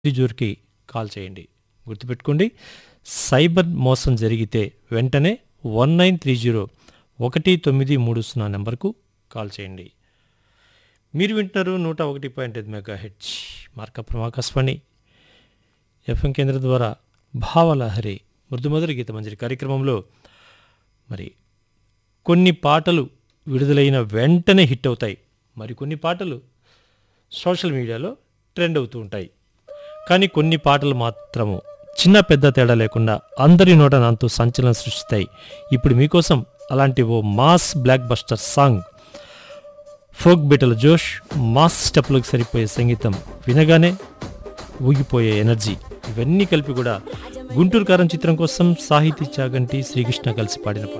జోర్కి call చేయండి గుర్తుపెట్టుకోండి cyber మోసం జరిగితే వెంటనే వన్ నైన్ త్రీ జీరో ఒకటి తొమ్మిది మూడు సున్నా నెంబర్కు కాల్ చేయండి మీరు వింటున్నారు నూట ఒకటి పాయింట్ ఐదు megahertz Markapuram Akashvani FM కేంద్రం ద్వారా భావలహరి మృదుమధుర గీతమంజరి కార్యక్రమంలో మరి కొన్ని పాటలు విడుదలైన వెంటనే హిట్ అవుతాయి మరి కొన్ని పాటలు సోషల్ మీడియాలో ట్రెండ్ అవుతూ ఉంటాయి కానీ కొన్ని పాటలు మాత్రము చిన్న పెద్ద తేడా లేకుండా అందరి నోట నాంతో సంచలనం సృష్టిస్తాయి ఇప్పుడు మీకోసం అలాంటి ఓ mass blockbuster song folk బీటల జోష్ మాస్ స్టెప్లకు సరిపోయే సంగీతం వినగానే ఊగిపోయే ఎనర్జీ ఇవన్నీ కలిపి కూడా గుంటూరు కారం చిత్రం కోసం సాహితీ చాగంటి శ్రీకృష్ణ కలిసి పాడిన పాట